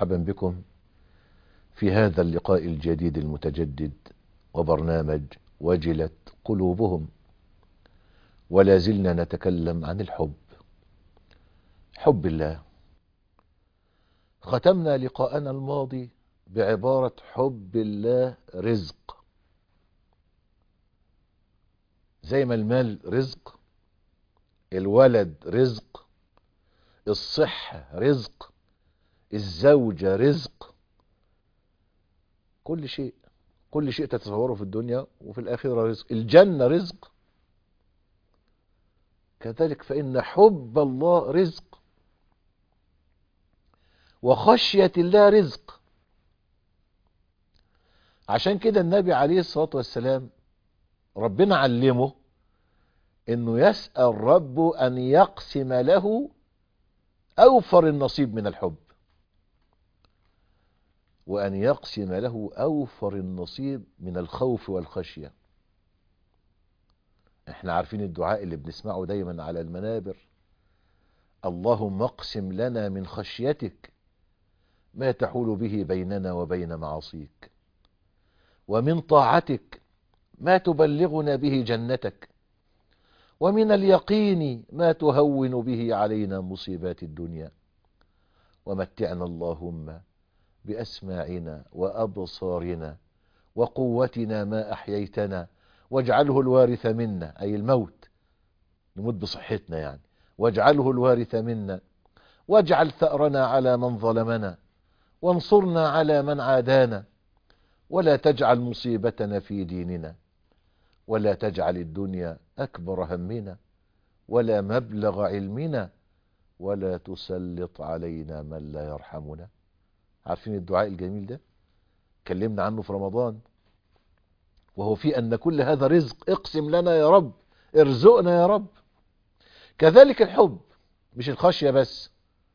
ومرحبا بكم في هذا اللقاء الجديد المتجدد وبرنامج وجلت قلوبهم ولا زلنا نتكلم عن الحب حب الله ختمنا لقاءنا الماضي بعبارة حب الله رزق زي ما المال رزق الولد رزق الصحة رزق الزوجة رزق كل شيء كل شيء تتصوره في الدنيا وفي الآخرة رزق الجنة رزق كذلك فإن حب الله رزق وخشية الله رزق عشان كده النبي عليه الصلاة والسلام ربنا علمه انه يسأل ربه ان يقسم له اوفر النصيب من الحب وان يقسم له اوفر النصيب من الخوف والخشية احنا عارفين الدعاء اللي بنسمعه دايما على المنابر اللهم اقسم لنا من خشيتك ما تحول به بيننا وبين معاصيك ومن طاعتك ما تبلغنا به جنتك ومن اليقين ما تهون به علينا مصيبات الدنيا ومتعنا اللهم بأسماعنا وأبصارنا وقوتنا ما أحييتنا واجعله الوارث منا أي الموت نموت بصحتنا يعني واجعله الوارث منا واجعل ثأرنا على من ظلمنا وانصرنا على من عادانا ولا تجعل مصيبتنا في ديننا ولا تجعل الدنيا أكبر همنا ولا مبلغ علمنا ولا تسلط علينا من لا يرحمنا عارفين الدعاء الجميل ده كلمنا عنه في رمضان وهو في أن كل هذا رزق اقسم لنا يا رب ارزقنا يا رب كذلك الحب مش الخشية بس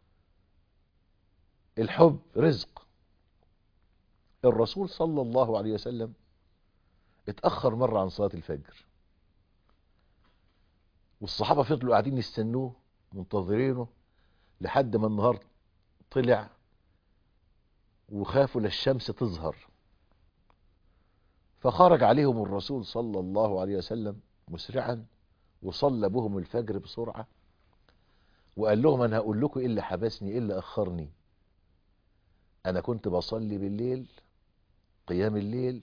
الحب رزق الرسول صلى الله عليه وسلم اتأخر مرة عن صلاة الفجر والصحابة فضلوا قاعدين يستنوه منتظرينه لحد ما النهار طلع وخافوا للشمس تظهر فخرج عليهم الرسول صلى الله عليه وسلم مسرعا وصلى بهم الفجر بسرعة وقال لهم انا هقول لكم ايه اللي حبسني ايه اللي اخرني انا كنت بصلي بالليل قيام الليل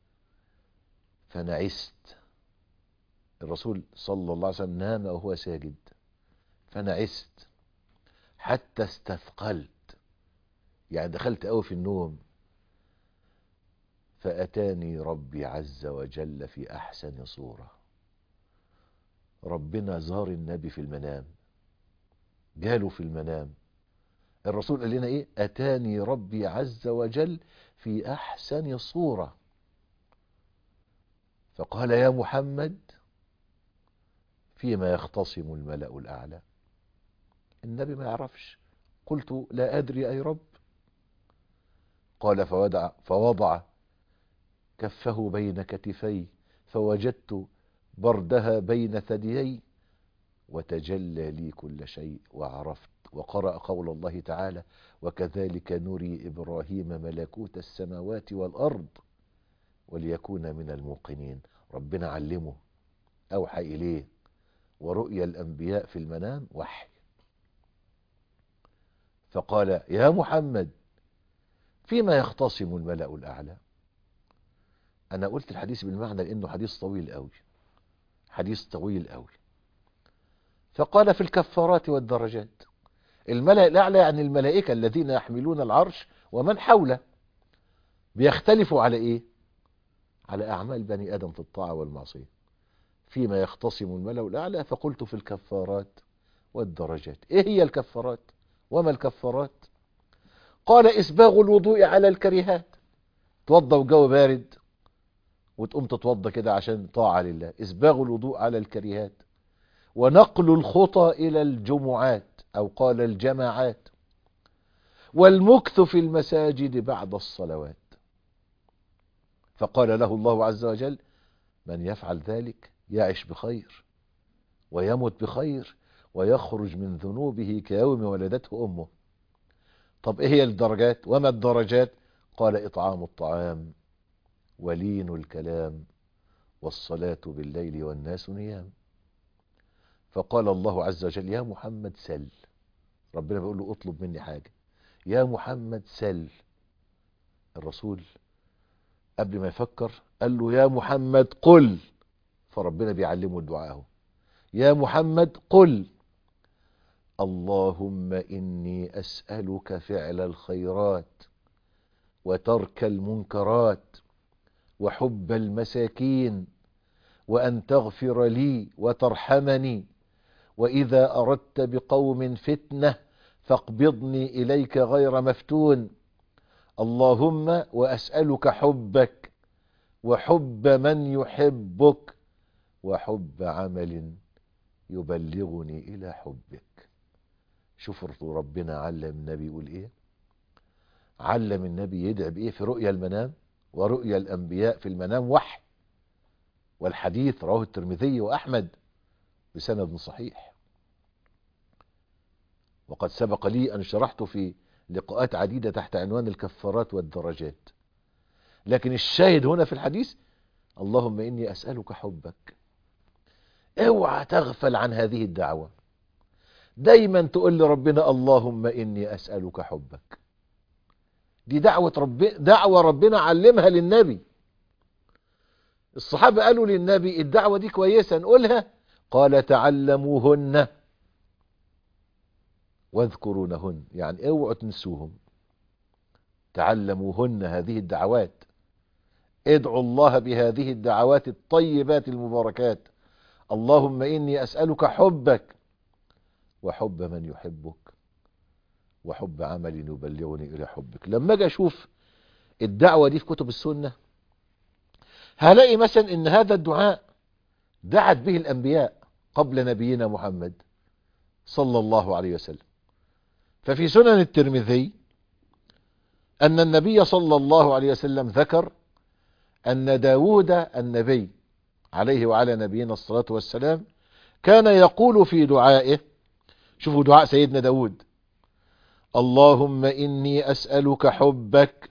فنعست الرسول صلى الله عليه وسلم نام وهو ساجد فنعست حتى استثقلت يعني دخلت قوي في النوم فأتاني ربي عز وجل في أحسن صورة ربنا زار النبي في المنام جاله في المنام الرسول قال لنا ايه أتاني ربي عز وجل في أحسن صورة فقال يا محمد فيما يختصم الملأ الأعلى النبي ما يعرفش قلت لا أدري أي رب قال فوضع, فوضع كفه بين كتفي فوجدت بردها بين ثديي وتجلى لي كل شيء وعرفت وقرأ قول الله تعالى وكذلك نري إبراهيم ملكوت السماوات والأرض وليكون من الموقنين ربنا علمه أوحى إليه ورؤيا الأنبياء في المنام وحي فقال يا محمد فيما يختصم الملأ الأعلى أنا قلت الحديث بالمعنى لأنه حديث طويل قوي حديث طويل قوي فقال في الكفارات والدرجات الملأ الأعلى يعني الملائكة الذين يحملون العرش ومن حوله بيختلفوا على إيه على أعمال بني آدم في الطاعة والمعصية فيما يختصم الملأ الأعلى فقلت في الكفارات والدرجات إيه هي الكفارات وما الكفارات قال إسباغ الوضوء على الكريهات توضى وجو بارد وتقوم تتوضى كده عشان طاعة لله إسباغ الوضوء على الكريهات ونقل الخطى إلى الجمعات أو قال الجماعات والمكث في المساجد بعد الصلوات فقال له الله عز وجل من يفعل ذلك يعش بخير ويمت بخير ويخرج من ذنوبه كيوم ولدته أمه طب ايه هي الدرجات وما الدرجات قال اطعام الطعام ولين الكلام والصلاة بالليل والناس نيام فقال الله عز وجل يا محمد سل ربنا بيقول له اطلب مني حاجة يا محمد سل الرسول قبل ما يفكر قال له يا محمد قل فربنا بيعلمه الدعاء اهو يا محمد قل اللهم إني أسألك فعل الخيرات وترك المنكرات وحب المساكين وأن تغفر لي وترحمني وإذا أردت بقوم فتنة فاقبضني إليك غير مفتون اللهم وأسألك حبك وحب من يحبك وحب عمل يبلغني إلى حبك شوفوا ربنا علم النبي يقول إيه علم النبي يدعي بإيه في رؤيا المنام ورؤيا الأنبياء في المنام وحي والحديث رواه الترمذي وأحمد بسند صحيح وقد سبق لي أن شرحت في لقاءات عديدة تحت عنوان الكفارات والدرجات لكن الشاهد هنا في الحديث اللهم إني أسألك حبك اوعى تغفل عن هذه الدعوة دايما تقول لربنا اللهم إني أسألك حبك دي دعوة, رب... دعوة ربنا علمها للنبي الصحابة قالوا للنبي الدعوة دي كويسة نقولها قال تعلموهن واذكرونهن يعني اوعوا تنسوهم تعلموهن هذه الدعوات ادعوا الله بهذه الدعوات الطيبات المباركات اللهم إني أسألك حبك وحب من يحبك وحب عمل يبلغني إلى حبك لما أجي أشوف الدعوة دي في كتب السنة هلاقي مثلا إن هذا الدعاء دعت به الأنبياء قبل نبينا محمد صلى الله عليه وسلم ففي سنن الترمذي أن النبي صلى الله عليه وسلم ذكر أن داود النبي عليه وعلى نبينا الصلاة والسلام كان يقول في دعائه شوفوا دعاء سيدنا داود اللهم إني أسألك حبك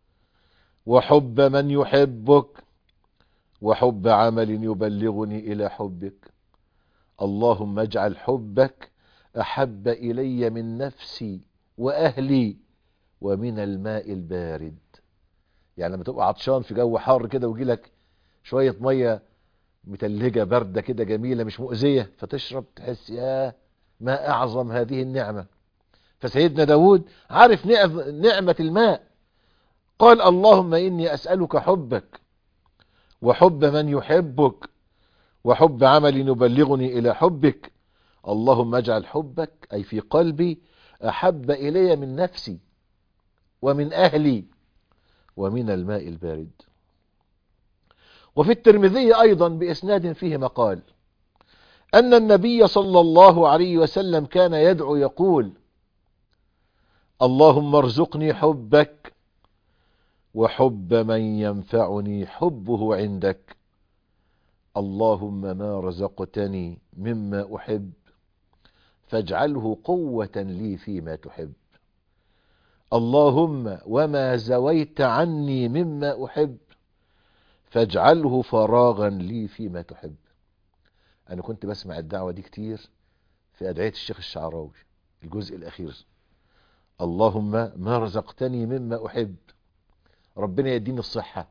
وحب من يحبك وحب عمل يبلغني إلى حبك اللهم اجعل حبك أحب إلي من نفسي وأهلي ومن الماء البارد يعني لما تبقى عطشان في جو حار كده ويجي لك شوية مية متلجة باردة كده جميلة مش مؤذية فتشرب تحس يا ما أعظم هذه النعمة فسيدنا داود عارف نعمة الماء قال اللهم إني أسألك حبك وحب من يحبك وحب عمل يبلغني إلى حبك اللهم اجعل حبك أي في قلبي أحب إلي من نفسي ومن أهلي ومن الماء البارد وفي الترمذي أيضا بإسناد فيه مقال أن النبي صلى الله عليه وسلم كان يدعو يقول اللهم ارزقني حبك وحب من ينفعني حبه عندك اللهم ما رزقتني مما أحب فاجعله قوة لي فيما تحب اللهم وما زويت عني مما أحب فاجعله فراغا لي فيما تحب أنا كنت بسمع الدعوة دي كتير في أدعية الشيخ الشعراوي الجزء الأخير اللهم ما رزقتني مما أحب ربنا يديني الصحة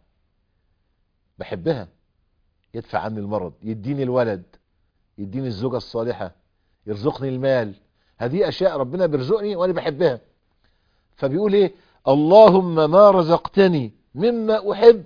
بحبها يدفع عني المرض يديني الولد يديني الزوجة الصالحة يرزقني المال هذه أشياء ربنا بيرزقني وأنا بحبها فبيقول إيه اللهم ما رزقتني مما أحب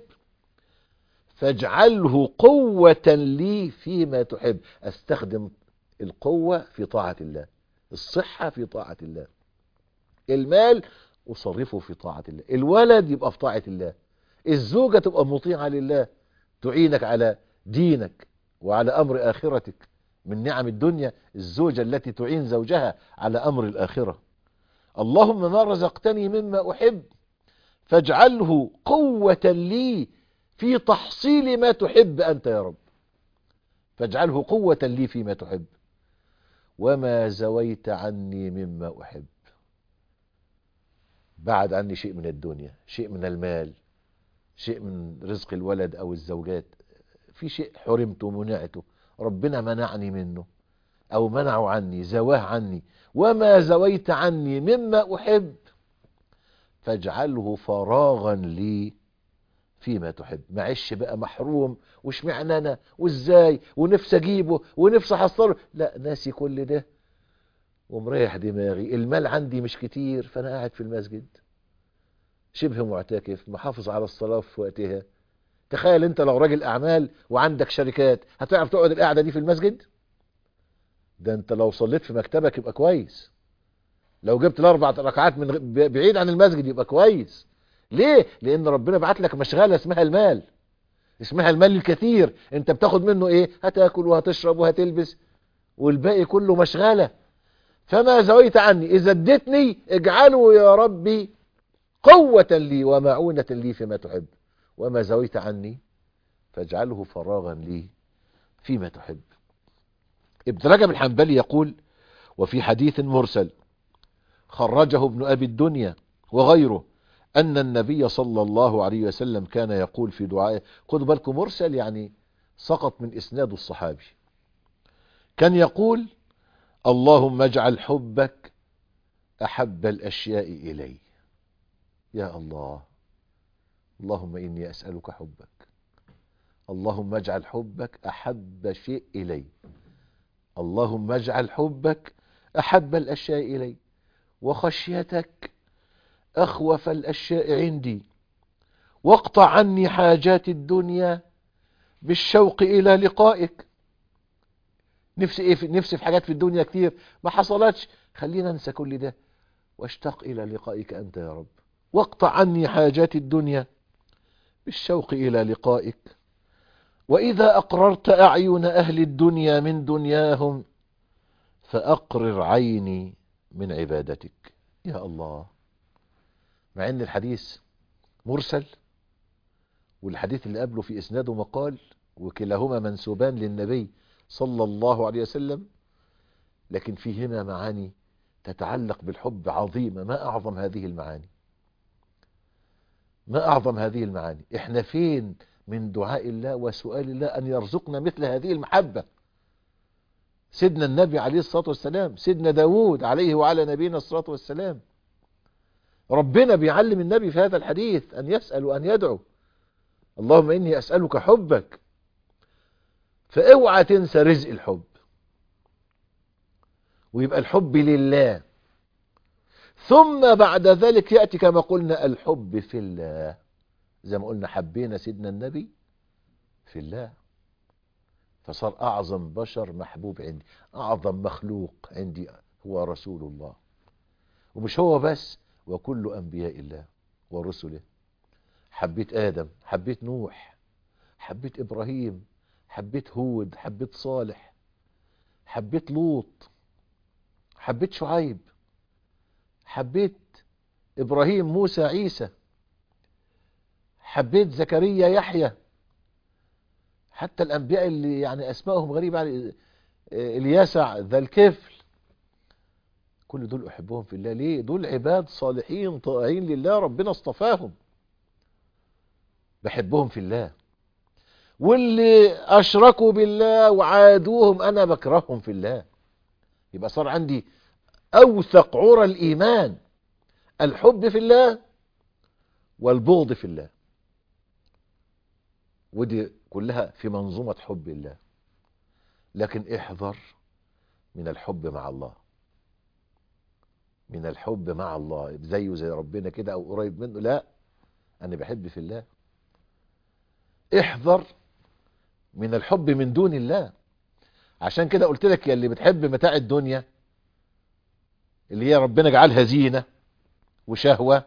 فاجعله قوة لي فيما تحب استخدم القوة في طاعة الله الصحة في طاعة الله المال أصرفه في طاعة الله الولد يبقى في طاعة الله الزوجة تبقى مطيعة لله تعينك على دينك وعلى أمر آخرتك من نعم الدنيا الزوجة التي تعين زوجها على أمر الآخرة اللهم ما رزقتني مما أحب فاجعله قوة لي في تحصيل ما تحب أنت يا رب فاجعله قوة لي فيما تحب وما زويت عني مما أحب بعد عني شيء من الدنيا شيء من المال شيء من رزق الولد او الزوجات في شيء حرمته ومنعته ربنا منعني منه او منعه عني زواه عني وما زويت عني مما احب فاجعله فراغا لي فيما تحب معيش بقى محروم وش معنى انا وازاي ونفسي اجيبه ونفسي احصله لا ناسي كل ده ومريح دماغي المال عندي مش كتير فانا قاعد في المسجد شبه معتكف محافظ على الصلاة في وقتها تخيل انت لو راجل اعمال وعندك شركات هتعرف تقعد القعدة دي في المسجد ده انت لو صليت في مكتبك يبقى كويس لو جبت الاربع ركعات من غ- بعيد عن المسجد يبقى كويس ليه لان ربنا بعت لك مشغله اسمها المال اسمها المال الكثير انت بتاخد منه ايه هتاكل وهتشرب وهتلبس والباقي كله مشغله فما زويت عني اذا اديتني اجعله يا ربي قوة لي ومعونة لي فيما تحب وما زويت عني فاجعله فراغا لي فيما تحب ابن رجب الحنبلي يقول وفي حديث مرسل خرجه ابن أبي الدنيا وغيره أن النبي صلى الله عليه وسلم كان يقول في دعائه خدوا بالكم مرسل يعني سقط من إسناد الصحابي كان يقول اللهم اجعل حبك أحب الأشياء إلي يا الله اللهم إني أسألك حبك اللهم اجعل حبك أحب شيء إلي اللهم اجعل حبك أحب الأشياء إلي وخشيتك أخوف الأشياء عندي واقطع عني حاجات الدنيا بالشوق إلى لقائك نفسي إيه في نفسي في حاجات في الدنيا كتير ما حصلتش خلينا ننسى كل ده واشتاق إلى لقائك أنت يا رب واقطع عني حاجات الدنيا بالشوق إلى لقائك وإذا أقررت أعين أهل الدنيا من دنياهم فأقرر عيني من عبادتك يا الله مع ان الحديث مرسل والحديث اللي قبله في اسناده مقال وكلاهما منسوبان للنبي صلى الله عليه وسلم لكن فيهما معاني تتعلق بالحب عظيمة ما أعظم هذه المعاني ما أعظم هذه المعاني إحنا فين من دعاء الله وسؤال الله أن يرزقنا مثل هذه المحبة سيدنا النبي عليه الصلاة والسلام سيدنا داود عليه وعلى نبينا الصلاة والسلام ربنا بيعلم النبي في هذا الحديث أن يسأل وأن يدعو اللهم إني أسألك حبك فاوعى تنسى رزق الحب ويبقى الحب لله ثم بعد ذلك يأتي كما قلنا الحب في الله زي ما قلنا حبينا سيدنا النبي في الله فصار أعظم بشر محبوب عندي أعظم مخلوق عندي هو رسول الله ومش هو بس وكل أنبياء الله ورسله حبيت آدم حبيت نوح حبيت إبراهيم حبيت هود حبيت صالح حبيت لوط حبيت شعيب حبيت إبراهيم موسى عيسى حبيت زكريا يحيى حتى الأنبياء اللي يعني أسمائهم غريبة علي الياسع ذا الكفل كل دول أحبهم في الله ليه دول عباد صالحين طائعين لله ربنا اصطفاهم بحبهم في الله واللي أشركوا بالله وعادوهم أنا بكرههم في الله يبقى صار عندي أوثق عرى الإيمان الحب في الله والبغض في الله ودي كلها في منظومة حب الله لكن احذر من الحب مع الله من الحب مع الله زيه زي ربنا كده او قريب منه لا انا بحب في الله احذر من الحب من دون الله عشان كده قلت لك يا اللي بتحب متاع الدنيا اللي هي ربنا جعلها زينة وشهوة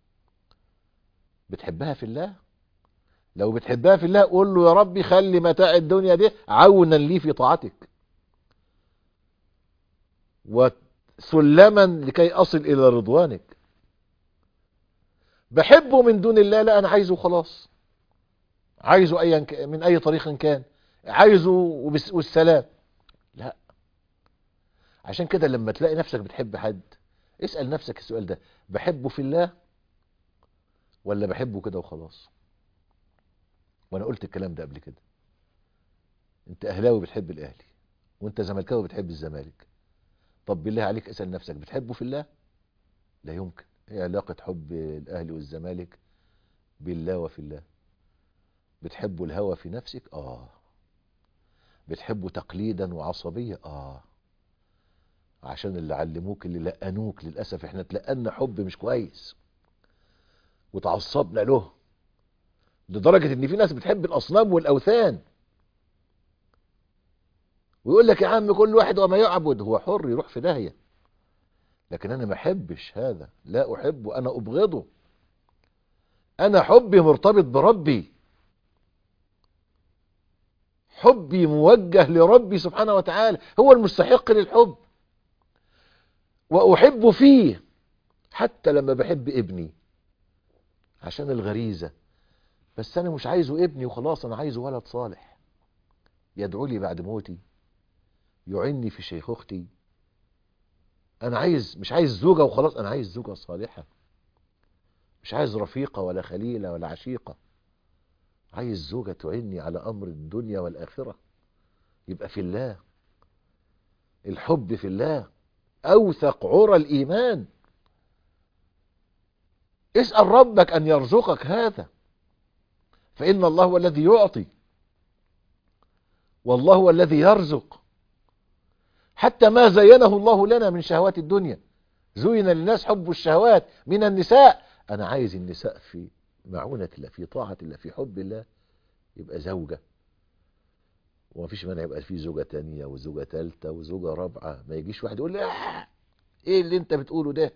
بتحبها في الله لو بتحبها في الله قول له يا ربي خلي متاع الدنيا دي عونا لي في طاعتك وسلما لكي أصل إلى رضوانك بحبه من دون الله لا أنا عايزه خلاص عايزه أيا من أي طريق كان عايزه والسلام لا عشان كده لما تلاقي نفسك بتحب حد اسأل نفسك السؤال ده بحبه في الله ولا بحبه كده وخلاص وانا قلت الكلام ده قبل كده انت اهلاوي بتحب الاهلي وانت زملكاوي بتحب الزمالك طب بالله عليك اسال نفسك بتحبه في الله لا يمكن ايه علاقه حب الاهلي والزمالك بالله وفي الله بتحبوا الهوى في نفسك اه بتحبوا تقليدا وعصبيه اه عشان اللي علموك اللي لقنوك للاسف احنا تلقنا حب مش كويس وتعصبنا له لدرجه ان في ناس بتحب الاصنام والاوثان ويقول لك يا عم كل واحد وما يعبد هو حر يروح في داهيه لكن انا ما احبش هذا لا احبه انا ابغضه انا حبي مرتبط بربي حبي موجه لربي سبحانه وتعالى هو المستحق للحب واحب فيه حتى لما بحب ابني عشان الغريزه بس انا مش عايزه ابني وخلاص انا عايزه ولد صالح يدعو لي بعد موتي يعني في شيخوختي انا عايز مش عايز زوجة وخلاص انا عايز زوجة صالحة مش عايز رفيقة ولا خليلة ولا عشيقة عايز زوجة تعني على امر الدنيا والاخرة يبقى في الله الحب في الله اوثق عرى الايمان اسأل ربك ان يرزقك هذا فان الله هو الذي يعطي والله هو الذي يرزق حتى ما زينه الله لنا من شهوات الدنيا زين للناس حب الشهوات من النساء انا عايز النساء في معونة الله في طاعة الله في حب الله يبقى زوجة وما فيش مانع يبقى في زوجة تانية وزوجة تالتة وزوجة رابعة ما يجيش واحد يقول لي آه ايه اللي انت بتقوله ده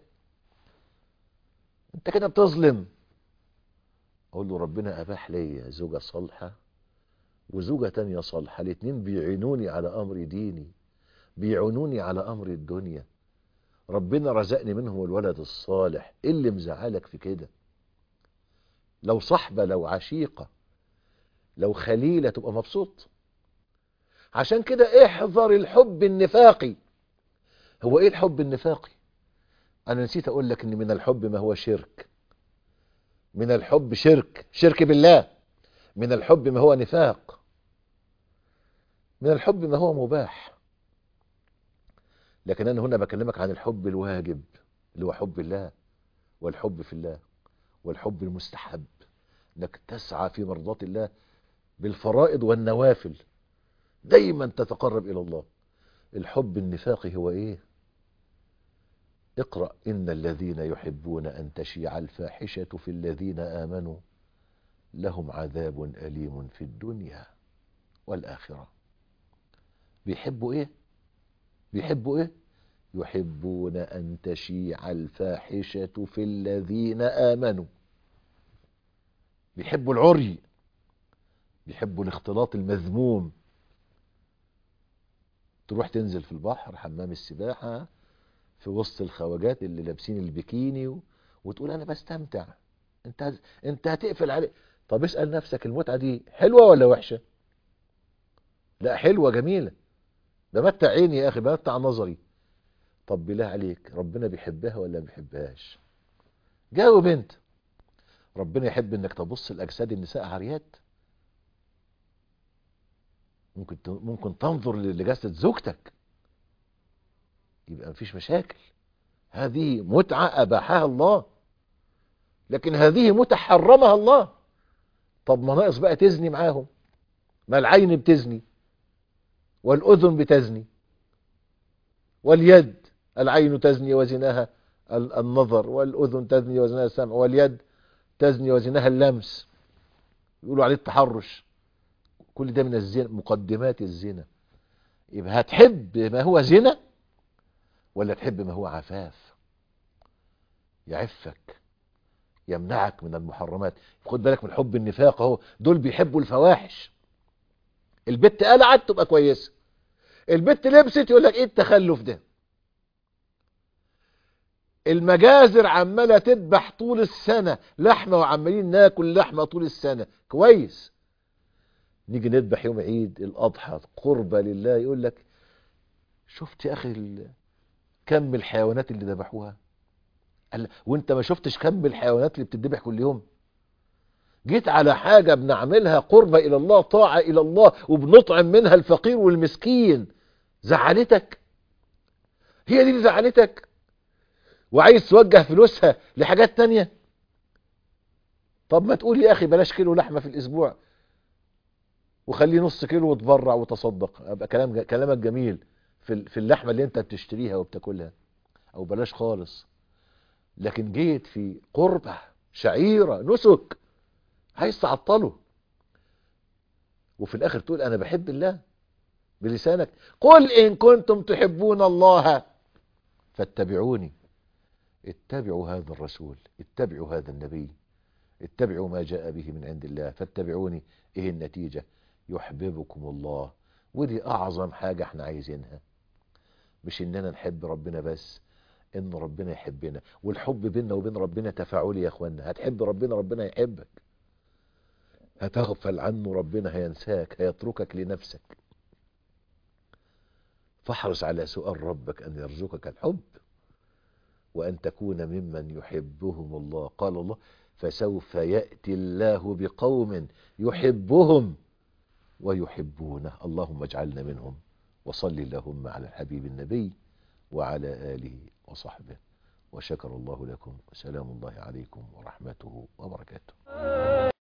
انت كده بتظلم اقول له ربنا اباح لي زوجة صالحة وزوجة تانية صالحة الاتنين بيعينوني على امر ديني بيعونوني على امر الدنيا ربنا رزقني منهم الولد الصالح ايه اللي مزعلك في كده لو صحبة لو عشيقة لو خليلة تبقى مبسوط عشان كده احذر الحب النفاقي هو ايه الحب النفاقي انا نسيت اقول لك ان من الحب ما هو شرك من الحب شرك شرك بالله من الحب ما هو نفاق من الحب ما هو مباح لكن انا هنا بكلمك عن الحب الواجب اللي هو حب الله والحب في الله والحب المستحب انك تسعى في مرضاة الله بالفرائض والنوافل دايما تتقرب الى الله الحب النفاقي هو ايه اقرأ ان الذين يحبون ان تشيع الفاحشة في الذين امنوا لهم عذاب اليم في الدنيا والاخرة بيحبوا ايه بيحبوا ايه يحبون ان تشيع الفاحشة في الذين امنوا بيحبوا العري بيحبوا الاختلاط المذموم تروح تنزل في البحر حمام السباحة في وسط الخواجات اللي لابسين البكيني و... وتقول انا بستمتع انت هز... انت هتقفل عليه طب اسأل نفسك المتعة دي حلوة ولا وحشة لا حلوة جميلة ده متع عيني يا اخي بمتع نظري طب بالله عليك ربنا بيحبها ولا ما بيحبهاش جاوب انت ربنا يحب انك تبص لاجساد النساء عاريات ممكن ممكن تنظر لجسد زوجتك يبقى مفيش مشاكل هذه متعة أباحها الله لكن هذه متعة حرمها الله طب ما ناقص بقى تزني معاهم ما العين بتزني والأذن بتزني واليد العين تزني وزناها النظر والأذن تزني وزناها السمع واليد تزني وزناها اللمس يقولوا عليه التحرش كل ده من الزنا مقدمات الزنا يبقى هتحب ما هو زنا ولا تحب ما هو عفاف يعفك يمنعك من المحرمات خد بالك من حب النفاق اهو دول بيحبوا الفواحش البت قلعت تبقى كويسه البت لبست يقول لك ايه التخلف ده المجازر عماله تذبح طول السنه لحمه وعمالين ناكل لحمه طول السنه كويس نيجي نذبح يوم عيد الاضحى قربة لله يقول لك شفت يا اخي كم الحيوانات اللي ذبحوها قال وانت ما شفتش كم الحيوانات اللي بتذبح كل يوم جيت على حاجة بنعملها قربة إلى الله طاعة إلى الله وبنطعم منها الفقير والمسكين زعلتك هي دي اللي زعلتك وعايز توجه فلوسها لحاجات تانية طب ما تقول يا أخي بلاش كيلو لحمة في الأسبوع وخليه نص كيلو وتبرع وتصدق ابقى كلام كلامك جميل في في اللحمه اللي انت بتشتريها وبتاكلها او بلاش خالص لكن جيت في قربة شعيرة نسك عايز تعطله وفي الاخر تقول انا بحب الله بلسانك قل ان كنتم تحبون الله فاتبعوني اتبعوا هذا الرسول اتبعوا هذا النبي اتبعوا ما جاء به من عند الله فاتبعوني ايه النتيجة يحببكم الله ودي اعظم حاجة احنا عايزينها مش اننا نحب ربنا بس ان ربنا يحبنا والحب بيننا وبين ربنا تفاعلي يا اخوانا هتحب ربنا ربنا يحبك هتغفل عنه ربنا هينساك هيتركك لنفسك فاحرص على سؤال ربك ان يرزقك الحب وان تكون ممن يحبهم الله قال الله فسوف يأتي الله بقوم يحبهم ويحبونه اللهم اجعلنا منهم وصل اللهم على الحبيب النبي وعلى آله وصحبه وشكر الله لكم وسلام الله عليكم ورحمته وبركاته